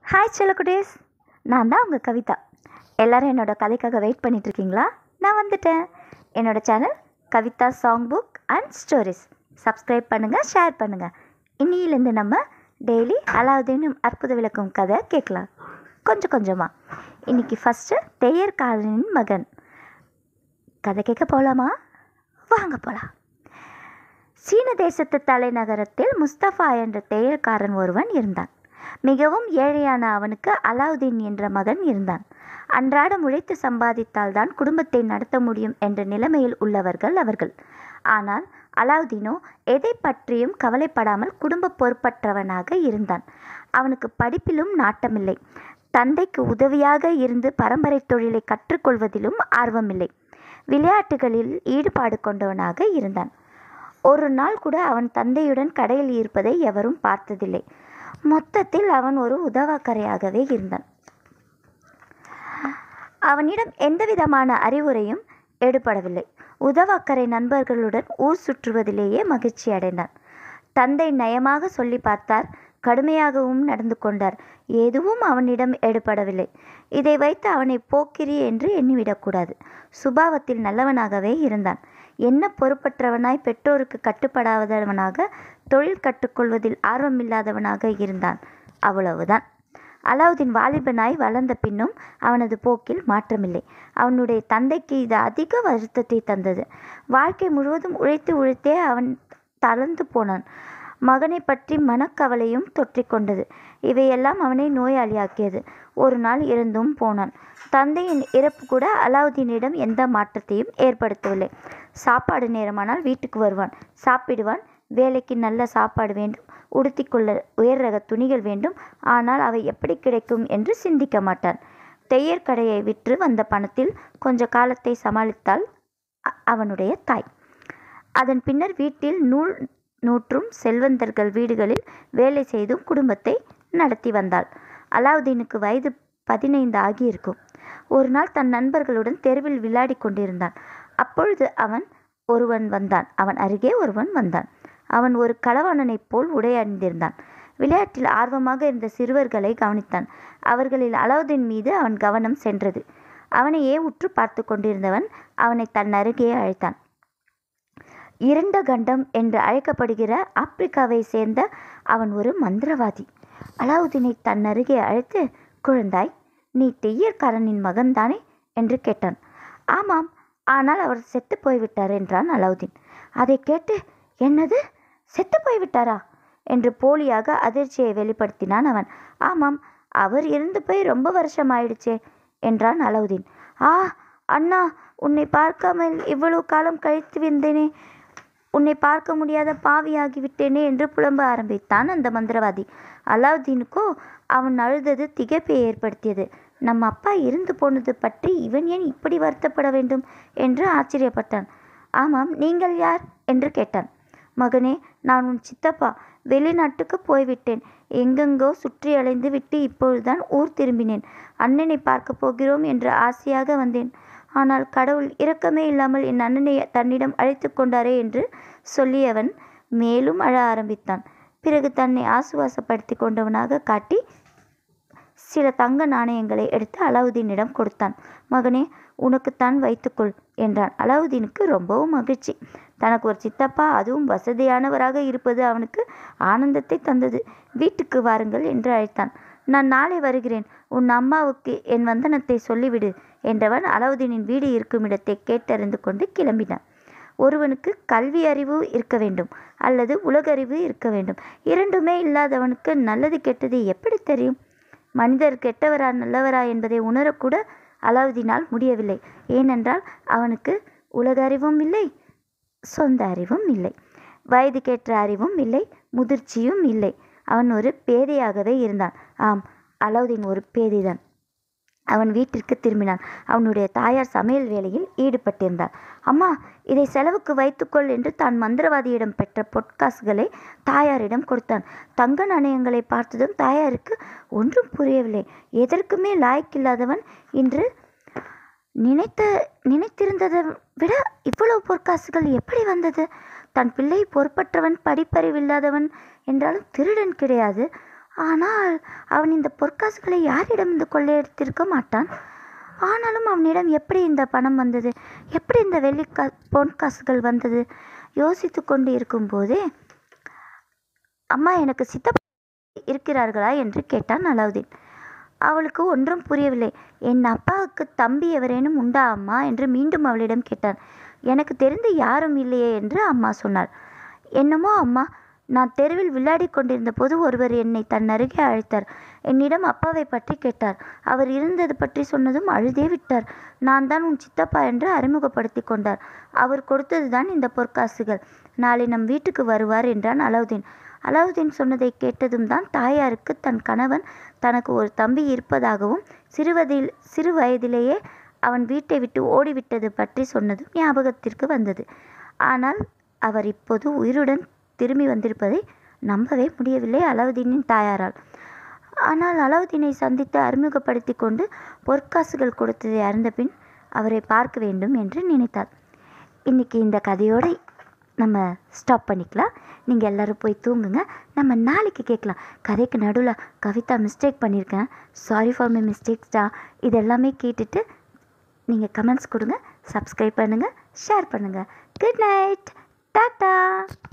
hi செல்லக்குட்டீஸ் நான் தான் உங்கள் கவிதா எல்லாரும் என்னோட கதைக்காக வெயிட் பண்ணிட்டு இருக்கீங்களா நான் வந்துட்டேன் என்னோட channel Kavitha song book and stories subscribe பண்ணுங்கள் ஷேர் பண்ணுங்கள் இன்னியிலேருந்து நம்ம டெய்லி அலாவுதீனும் அற்புத விளக்கும் கதை கேட்கலாம் கொஞ்சம் கொஞ்சமாக இன்னைக்கு ஃபஸ்ட்டு தெய்யர்காரனின் மகன் கதை கேட்க போகலாமா வாங்க போகலாம் சீன தேசத்து தலைநகரத்தில் முஸ்தபா என்ற தேயல்காரன் ஒருவன் இருந்தான் மிகவும் ஏழையான அவனுக்கு அலாவுதீன் என்ற மகன் இருந்தான் அன்றாடம் உழைத்து சம்பாதித்தால்தான் குடும்பத்தை நடத்த முடியும் என்ற நிலைமையில் உள்ளவர்கள் அவர்கள் ஆனால் அலாவுதீனோ எதை பற்றியும் கவலைப்படாமல் குடும்ப பொறுப்பற்றவனாக இருந்தான் அவனுக்கு படிப்பிலும் நாட்டமில்லை தந்தைக்கு உதவியாக இருந்து பரம்பரை தொழிலை கற்றுக்கொள்வதிலும் ஆர்வமில்லை விளையாட்டுகளில் ஈடுபாடு கொண்டவனாக இருந்தான் ஒரு நாள் கூட அவன் தந்தையுடன் கடையில் இருப்பதை எவரும் பார்த்ததில்லை மொத்தத்தில் அவன் ஒரு உதவாக்கரையாகவே இருந்தான் அவனிடம் எந்தவிதமான அறிவுரையும் எடுபடவில்லை உதவாக்கரை நண்பர்களுடன் ஊர் சுற்றுவதிலேயே மகிழ்ச்சி அடைந்தான் தந்தை நயமாக சொல்லி பார்த்தார் கடுமையாகவும் நடந்து கொண்டார் எதுவும் அவனிடம் எடுபடவில்லை இதை வைத்து அவனை போக்கிரி என்று எண்ணிவிடக்கூடாது சுபாவத்தில் நல்லவனாகவே இருந்தான் என்ன பொறுப்பற்றவனாய் பெற்றோருக்கு கட்டுப்படாதவனாக தொழில் கற்றுக்கொள்வதில் ஆர்வமில்லாதவனாக இருந்தான் அவ்வளவுதான் அலாவுதீன் வாலிபனாய் வளர்ந்த பின்னும் அவனது போக்கில் மாற்றமில்லை அவனுடைய தந்தைக்கு இது அதிக வருத்தத்தை தந்தது வாழ்க்கை முழுவதும் உழைத்து உழைத்தே அவன் தளர்ந்து போனான் மகனை பற்றி மனக்கவலையும் தொற்றிக்கொண்டது இவையெல்லாம் அவனை நோயாளியாக்கியது ஒரு நாள் இறந்தும் போனான் தந்தையின் இறப்பு கூட அலாவுதீனிடம் எந்த மாற்றத்தையும் ஏற்படுத்தவில்லை சாப்பாடு நேரமானால் வீட்டுக்கு வருவான் சாப்பிடுவான் வேலைக்கு நல்ல சாப்பாடு வேண்டும் உடுத்திக்கொள்ள உயர் ரக துணிகள் வேண்டும் ஆனால் அவை எப்படி கிடைக்கும் என்று சிந்திக்க மாட்டான் தையர் கடையை விற்று வந்த பணத்தில் கொஞ்ச காலத்தை சமாளித்தாள் அ- அவனுடைய தாய் அதன் பின்னர் வீட்டில் நூல் நூற்றும் செல்வந்தர்கள் வீடுகளில் வேலை செய்தும் குடும்பத்தை நடத்தி வந்தாள் அலாவுதீனுக்கு வயது பதினைந்து ஆகியிருக்கும் ஒரு நாள் தன் நண்பர்களுடன் தெருவில் விளையாடி கொண்டிருந்தான் அப்பொழுது அவன் ஒருவன் வந்தான் அவன் அருகே ஒருவன் வந்தான் அவன் ஒரு களவாணனைப் போல் உடை அணிந்திருந்தான் விளையாட்டில் ஆர்வமாக இருந்த சிறுவர்களை கவனித்தான் அவர்களில் அலாவுதீன் மீது அவன் கவனம் சென்றது அவனையே உற்று பார்த்து கொண்டிருந்தவன் அவனை தன் அருகே அழைத்தான் இருண்ட கண்டம் என்று அழைக்கப்படுகிற ஆப்பிரிக்காவை சேர்ந்த அவன் ஒரு மந்திரவாதி அலாவுதீனை தன் அருகே அழைத்து குழந்தாய் நீ தெய்யர்காரனின் மகன்தானே என்று கேட்டான் ஆமாம் ஆனால் அவர் செத்து போய்விட்டார் என்றான் அலாவுதீன் அதை கேட்டு என்னது செத்து போய்விட்டாரா என்று போலியாக அதிர்ச்சியை வெளிப்படுத்தினான் அவன் ஆமாம் அவர் இருந்து போய் ரொம்ப வருஷம் ஆயிடுச்சே என்றான் அலாவுதீன் ஆ அண்ணா உன்னை பார்க்காமல் இவ்வளவு காலம் கழித்து வந்தேனே உன்னை பார்க்க முடியாத பாவியாகி விட்டேனே என்று புலம்ப ஆரம்பித்தான் அந்த மந்திரவாதி அலாவுதீனுக்கோ அவன் அழுதது திகைப்பை ஏற்படுத்தியது நம்ம அப்பா இருந்து போனது பற்றி இவன் ஏன் இப்படி வருத்தப்பட வேண்டும் என்று ஆச்சரியப்பட்டான் ஆமாம் நீங்கள் யார் என்று கேட்டான் மகனே நான் உன் சித்தப்பா வெளிநாட்டுக்கு போய்விட்டேன் எங்கெங்கோ சுற்றி அலைந்து விட்டு இப்பொழுதுதான் ஊர் திரும்பினேன் அண்ணனை பார்க்க போகிறோம் என்று ஆசையாக வந்தேன் ஆனால் கடவுள் இரக்கமே இல்லாமல் என் அண்ணனை தன்னிடம் அழைத்து கொண்டாரே என்று சொல்லியவன் மேலும் அழ ஆரம்பித்தான் பிறகு தன்னை ஆசுவாசப்படுத்தி கொண்டவனாக காட்டி சில தங்க நாணயங்களை எடுத்து அலாவுதீனிடம் கொடுத்தான் மகனே உனக்குத்தான் வைத்துக்கொள் என்றான் அலாவுதீனுக்கு ரொம்பவும் மகிழ்ச்சி தனக்கு ஒரு சித்தப்பா அதுவும் வசதியானவராக இருப்பது அவனுக்கு ஆனந்தத்தை தந்தது வீட்டுக்கு வாருங்கள் என்று அழைத்தான் நான் நாளை வருகிறேன் உன் அம்மாவுக்கு என் வந்தனத்தை சொல்லிவிடு என்றவன் அலாவுதீனின் வீடு இருக்கும் இடத்தை கேட்டறிந்து கொண்டு கிளம்பினான் ஒருவனுக்கு கல்வி அறிவு இருக்க வேண்டும் அல்லது உலகறிவு இருக்க வேண்டும் இரண்டுமே இல்லாதவனுக்கு நல்லது கெட்டது எப்படி தெரியும் மனிதர் கெட்டவரா நல்லவரா என்பதை உணரக்கூட அலாவுதீனால் முடியவில்லை ஏனென்றால் அவனுக்கு உலக அறிவும் இல்லை சொந்த அறிவும் இல்லை வயதுக்கேற்ற அறிவும் இல்லை முதிர்ச்சியும் இல்லை அவன் ஒரு பேதையாகவே இருந்தான் ஆம் அலாவுதீன் ஒரு பேதைதான் அவன் வீட்டிற்கு திரும்பினான் அவனுடைய தாயார் சமையல் வேலையில் ஈடுபட்டிருந்தார் அம்மா இதை செலவுக்கு வைத்துக்கொள் என்று தான் மந்திரவாதியிடம் பெற்ற பொற்காசுகளை தாயாரிடம் கொடுத்தான் தங்க நாணயங்களை பார்த்ததும் தாயாருக்கு ஒன்றும் புரியவில்லை எதற்குமே லாய்க்கில்லாதவன் இன்று நினைத்த நினைத்திருந்ததை விட இவ்வளவு பொற்காசுகள் எப்படி வந்தது தன் பிள்ளை பொறுப்பற்றவன் படிப்பறிவில்லாதவன் என்றாலும் திருடன் கிடையாது ஆனால் அவன் இந்த பொற்காசுகளை யாரிடமிருந்து கொள்ளையடித்திருக்க மாட்டான் ஆனாலும் அவனிடம் எப்படி இந்த பணம் வந்தது எப்படி இந்த வெள்ளி கா பொன் காசுகள் வந்தது யோசித்து கொண்டு இருக்கும்போதே அம்மா எனக்கு சித்தப்பா இருக்கிறார்களா என்று கேட்டான் அலாவுதீன் அவளுக்கு ஒன்றும் புரியவில்லை என் அப்பாவுக்கு தம்பி எவரேனும் உண்டா அம்மா என்று மீண்டும் அவளிடம் கேட்டான் எனக்கு தெரிந்து யாரும் இல்லையே என்று அம்மா சொன்னாள் என்னமோ அம்மா நான் தெருவில் விளையாடி கொண்டிருந்த போது ஒருவர் என்னை தன் அருகே அழைத்தார் என்னிடம் அப்பாவை பற்றி கேட்டார் அவர் இருந்தது பற்றி சொன்னதும் அழுதே விட்டார் நான் தான் உன் சித்தப்பா என்று அறிமுகப்படுத்தி கொண்டார் அவர் கொடுத்ததுதான் இந்த பொற்காசுகள் நாளை நம் வீட்டுக்கு வருவார் என்றான் அலாவுதீன் அலாவுதீன் சொன்னதை கேட்டதும் தான் தாயாருக்கு தன் கணவன் தனக்கு ஒரு தம்பி இருப்பதாகவும் சிறுவதில் சிறு வயதிலேயே அவன் வீட்டை விட்டு ஓடிவிட்டது பற்றி சொன்னதும் ஞாபகத்திற்கு வந்தது ஆனால் அவர் இப்போது உயிருடன் திரும்பி வந்திருப்பதை நம்பவே முடியவில்லை அலாவுதீனின் தாயாரால் ஆனால் அலாவுதீனை சந்தித்து அறிமுகப்படுத்தி கொண்டு பொற்காசுகள் கொடுத்ததை அறிந்த பின் அவரை பார்க்க வேண்டும் என்று நினைத்தார் இன்னைக்கு இந்த கதையோடு நம்ம ஸ்டாப் பண்ணிக்கலாம் நீங்கள் எல்லோரும் போய் தூங்குங்க நம்ம நாளைக்கு கேட்கலாம் கதைக்கு நடுவில் கவிதா மிஸ்டேக் பண்ணியிருக்கேன் சாரி ஃபார் மை மிஸ்டேக்ஸ்டா இது எல்லாமே கேட்டுட்டு நீங்கள் கமெண்ட்ஸ் கொடுங்க சப்ஸ்கிரைப் பண்ணுங்கள் ஷேர் பண்ணுங்கள் குட் நைட் டாட்டா